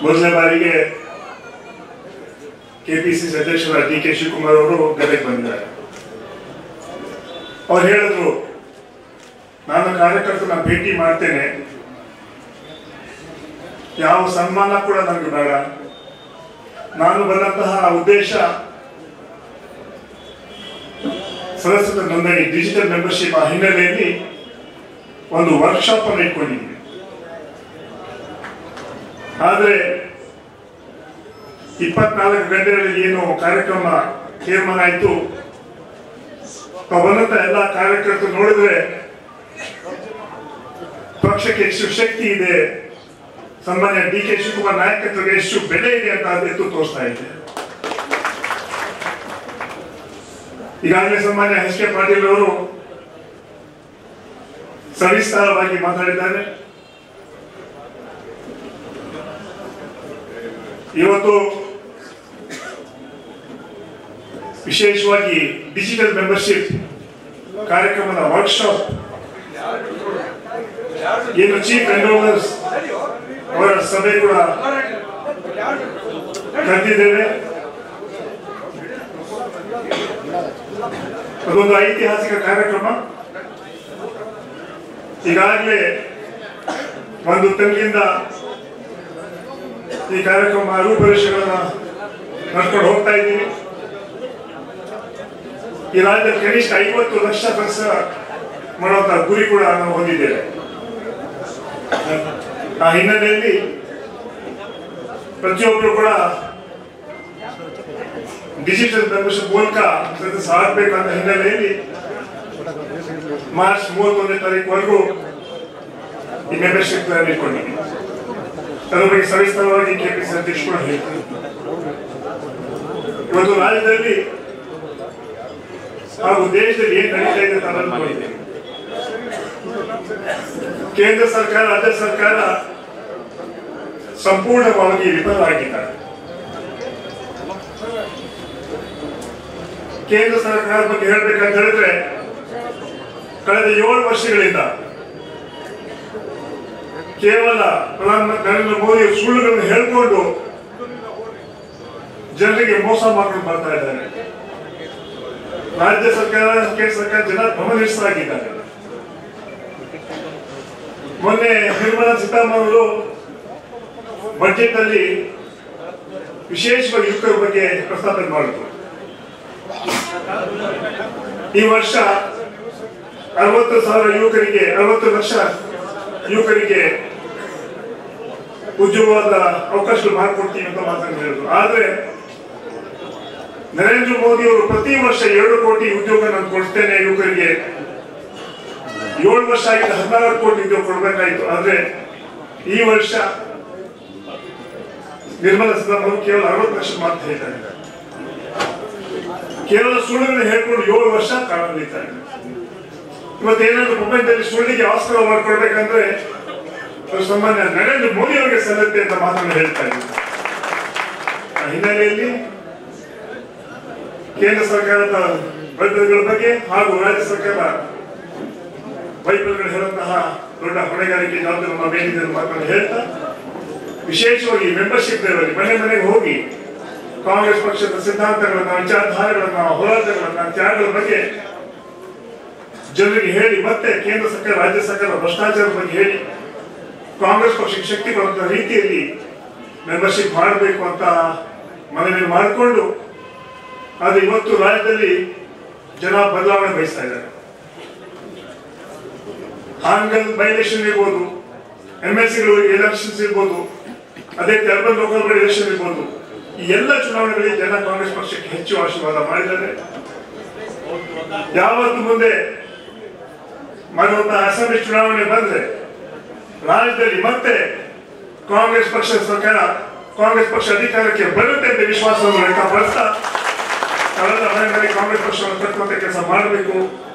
ಮೊದಲನೇ ಬಾರಿಗೆ ಕೆಪಿಸಿಸಿ ಅಧ್ಯಕ್ಷರ ಡಿ ಕೆ ಶಿವಕುಮಾರ್ ಅವರು ಗದಗೆ ಬಂದಿದ್ದಾರೆ ಅವ್ರು ಹೇಳಿದ್ರು ನಾನು ಕಾರ್ಯಕರ್ತನ ಭೇಟಿ ಮಾಡ್ತೇನೆ ಯಾವ ಸನ್ಮಾನ ಕೂಡ ನನಗೆ ಬೇಡ ನಾನು ಬಂದಂತಹ ಉದ್ದೇಶ ಸದಸ್ಯರ ನೋಂದಣಿ ಡಿಜಿಟಲ್ ಮೆಂಬರ್ಶಿಪ್ ಆ ಹಿನ್ನೆಲೆಯಲ್ಲಿ ಒಂದು ವರ್ಕ್ಶಾಪ್ ಅನ್ನು ಇಟ್ಕೊಂಡಿದ್ದೀವಿ ಆದರೆ ಇಪ್ಪತ್ನಾಲ್ಕು ಗಂಟೆಗಳಲ್ಲಿ ಏನು ಕಾರ್ಯಕ್ರಮ ತೀರ್ಮಾನ ಆಯಿತು ಬಂದಂತ ಎಲ್ಲ ಕಾರ್ಯಕರ್ತರು ನೋಡಿದ್ರೆ ಪಕ್ಷಕ್ಕೆ ಎಷ್ಟು ಶಕ್ತಿ ಇದೆ ಸನ್ಮಾನ್ಯ ಡಿ ಕೆ ಶಿವಕುಮಾರ್ ನಾಯಕತ್ವಕ್ಕೆ ಎಷ್ಟು ಬೆಲೆ ಇದೆ ಅಂತ ಅದು ಎತ್ತು ತೋರಿಸ್ತಾ ಇದೆ ಈಗಾಗಲೇ ಸನ್ಮಾನ್ಯ ಎಚ್ ಕೆ ಪಾಟೀಲ್ ಅವರು ಸವಿಸ್ತಾರವಾಗಿ ಮಾತಾಡಿದ್ದಾರೆ ಇವತ್ತು ವಿಶೇಷವಾಗಿ ಡಿಜಿಟಲ್ ಮೆಂಬರ್ಶಿಪ್ ಕಾರ್ಯಕ್ರಮದ ವರ್ಕ್ಶಾಪ್ ಏನು ಚೀಫ್ ಎನ್ರೋಲರ್ಸ್ ಅವರ ಸಭೆ ಕೂಡ ಕರೆದಿದ್ದೇವೆ ಅದೊಂದು ಐತಿಹಾಸಿಕ ಕಾರ್ಯಕ್ರಮ ಈಗಾಗಲೇ ಒಂದು ತಿಂಗಳಿಂದ ಈ ಕಾರ್ಯಕ್ರಮ ರೂಪರೇಷೆಗಳನ್ನ ನಡ್ಕೊಂಡು ಹೋಗ್ತಾ ಇದ್ದೀವಿ ಈ ರಾಜ್ಯದಲ್ಲಿ ಕನಿಷ್ಠ ಐವತ್ತು ಲಕ್ಷ ಕೆಲಸ ಮಾಡುವಂತ ಗುರಿ ಕೂಡ ನಾವು ಹೊಂದಿದ್ದೇವೆ ಆ ಹಿನ್ನೆಲೆಯಲ್ಲಿ ಪ್ರತಿಯೊಬ್ಬರು ಕೂಡ ಡಿಜಿಟಲ್ ಮೆಂಬರ್ಶಿಪ್ ಮೂಲಕ ಸದಸ್ಯ ಆಗಬೇಕಂತ ಹಿನ್ನೆಲೆಯಲ್ಲಿ ಮಾರ್ಚ್ ಮೂವತ್ತೊಂದನೇ ತಾರೀಕುವರೆಗೂ ಈ ಮೆಂಬರ್ಶಿಪ್ ಇಟ್ಕೊಂಡಿದ್ದೀವಿ ಅದರ ಬಗ್ಗೆ ಸವಿಸ್ತರವಾಗಿ ಕೆಪಿಸಿ ಅಧ್ಯಕ್ಷ ಕೂಡ ಹೇಳ್ತಾರೆ ಇವತ್ತು ರಾಜ್ಯದಲ್ಲಿ ಹಾಗೂ ದೇಶದಲ್ಲಿ ಏನ್ ನಡೀತಾ ಇದೆ ಅಂತ ಅನ್ನೋದು ನೋಡಿದ್ದೇವೆ ಕೇಂದ್ರ ಸರ್ಕಾರ ರಾಜ್ಯ ಸರ್ಕಾರ ಸಂಪೂರ್ಣವಾಗಿ ವಿಫಲವಾಗಿದ್ದಾರೆ ಕೇಂದ್ರ ಸರ್ಕಾರ ಬಗ್ಗೆ ಹೇಳ್ಬೇಕಂತ ಹೇಳಿದ್ರೆ ಕಳೆದ ಏಳು ವರ್ಷಗಳಿಂದ ಕೇವಲ ಪ್ರಧಾನಮಂತ್ರಿ ನರೇಂದ್ರ ಮೋದಿ ಸುಳ್ಳುಗಳನ್ನು ಹೇಳ್ಕೊಂಡು ಜನರಿಗೆ ಮೋಸ ಮಾಡ್ಕೊಂಡು ಬರ್ತಾ ಇದ್ದಾರೆ ರಾಜ್ಯ ಸರ್ಕಾರ ಕೇಂದ್ರ ಸರ್ಕಾರ ಜನ ಗಮನಿಸಲಾಗಿದ್ದಾರೆ ಮೊನ್ನೆ ನಿರ್ಮಲಾ ಸೀತಾರಾಮನ್ ಅವರು ಬಜೆಟ್ ಅಲ್ಲಿ ವಿಶೇಷವಾಗಿ ಯುವಕರ ಬಗ್ಗೆ ಪ್ರಸ್ತಾಪನೆ ಮಾಡಿದ್ರು ಈ ವರ್ಷ ಅರವತ್ತು ಸಾವಿರ ಯುವಕರಿಗೆ ಅರವತ್ತು ಲಕ್ಷ ಯುವಕರಿಗೆ ಉದ್ಯೋಗವಾದ ಅವಕಾಶಗಳು ಮಾಡಿಕೊಡ್ತೀವಿ ಅಂತ ಮಾತನ್ನು ಹೇಳಿದ್ರು ಆದ್ರೆ ನರೇಂದ್ರ ಮೋದಿ ಅವರು ಪ್ರತಿ ವರ್ಷ ಎರಡು ಕೋಟಿ ಉದ್ಯೋಗ ನಾನು ಕೊಡ್ತೇನೆ ಯುವಕರಿಗೆ ಏಳು ವರ್ಷ ಆಗಿದ್ದ ಹದಿನಾರು ಕೋಟಿ ಉದ್ಯೋಗ ಕೊಡ್ಬೇಕಾಯ್ತು ಆದ್ರೆ ಈ ವರ್ಷ ನಿರ್ಮಲಾ ಸೀತಾರಾಮನ್ ಕೇವಲ ಅರವತ್ತು ಲಕ್ಷ ಮಾತ್ರ ಹೇಳ್ತಾರೆ ಕೇವಲ ಸುಳ್ಳುಗಳನ್ನು ಹೇಳ್ಕೊಂಡು ಏಳು ವರ್ಷ ಕಾಣಲಿದ್ದಾರೆ ಇವತ್ತೇನಾದ್ರು ಪ್ರಪಂಚದಲ್ಲಿ ಸುಳ್ಳಿಗೆ ಆಸ್ಕರ ಮಾಡ್ಕೊಳ್ಬೇಕಂದ್ರೆ ಅದು ಸಾಮಾನ್ಯ ನರೇಂದ್ರ ಮೋದಿ ಅವರಿಗೆ ಸಲ್ಲುತ್ತೆ ಅಂತ ಮಾತನ್ನು ಹೇಳ್ತಾ ಇದ್ದಾರೆ ಆ ಹಿನ್ನೆಲೆಯಲ್ಲಿ ಕೇಂದ್ರ ಸರ್ಕಾರದ ಬದ್ಧತೆಗಳ ಬಗ್ಗೆ ಹಾಗೂ ರಾಜ್ಯ ಸರ್ಕಾರ ವೈಫಲ್ಯಗಳು ಹೇಳುವಂತಹ ದೊಡ್ಡ ಹೊಣೆಗಾರಿಕೆ ಜವಾಬ್ದಾರಿ ನಮ್ಮ ಮೇಲಿದೆ ಅಂತ ಮಾತನ್ನು ಹೇಳ್ತಾ ವಿಶೇಷವಾಗಿ ಮೆಂಬರ್ಶಿಪ್ ಲೆವೆಲ್ ಮನೆ ಮನೆಗೆ ಹೋಗಿ ಕಾಂಗ್ರೆಸ್ ಪಕ್ಷದ ಸಿದ್ಧಾಂತಗಳನ್ನ ವಿಚಾರಧಾರೆಗಳನ್ನ ಹೋರಾಟಗಳನ್ನ ತ್ಯಾಗಗಳ ಬಗ್ಗೆ ಜನರಿಗೆ ಹೇಳಿ ಮತ್ತೆ ಕೇಂದ್ರ ಸರ್ಕಾರ ರಾಜ್ಯ ಸರ್ಕಾರ ಭ್ರಷ್ಟಾಚಾರದ ಬಗ್ಗೆ ಹೇಳಿ ಕಾಂಗ್ರೆಸ್ ಪಕ್ಷಕ್ಕೆ ಶಕ್ತಿ ಬರುವಂತ ರೀತಿಯಲ್ಲಿ ಮೆಂಬರ್ಶಿಪ್ ಮಾಡಬೇಕು ಅಂತ ಮನವಿ ಮಾಡಿಕೊಂಡು ಆದ್ರೆ ಇವತ್ತು ರಾಜ್ಯದಲ್ಲಿ ಜನ ಬದಲಾವಣೆ ಬಯಸ್ತಾ ಇದ್ದಾರೆ ಹಾಂಗಲ್ ಬೈ ಎಲೆಕ್ಷನ್ ಇರ್ಬೋದು ಎಂ ಎಲ್ ಸಿಗಳು ಎಲೆಕ್ಷನ್ಸ್ ಇರ್ಬೋದು ಅದೇ ಅರ್ಬನ್ ಲೋಕಲ್ ಎಲೆಕ್ಷನ್ ಇರ್ಬೋದು ಈ ಎಲ್ಲ ಚುನಾವಣೆಗಳಿಗೆ ಜನ ಕಾಂಗ್ರೆಸ್ ಪಕ್ಷಕ್ಕೆ ಹೆಚ್ಚು ಆಶೀರ್ವಾದ ಮಾಡಿದ್ದಾರೆ ಯಾವತ್ತು ಮುಂದೆ ಮಾಡುವಂತಹ ಅಸೆಂಬ್ಲಿ ಚುನಾವಣೆ ಬಂದ್ರೆ ರಾಜ್ಯದಲ್ಲಿ ಮತ್ತೆ ಕಾಂಗ್ರೆಸ್ ಪಕ್ಷದ ಸರ್ಕಾರ ಕಾಂಗ್ರೆಸ್ ಪಕ್ಷ ಅಧಿಕಾರಕ್ಕೆ ಬರುತ್ತೆ ಅಂತ ವಿಶ್ವಾಸವನ್ನು ವ್ಯಕ್ತಪಡಿಸ್ತಾ ಕಳೆದ ಮನೆಯಲ್ಲಿ ಕಾಂಗ್ರೆಸ್ ಪಕ್ಷವನ್ನು ಕಟ್ಟುವಂತ ಕೆಲಸ ಮಾಡಬೇಕು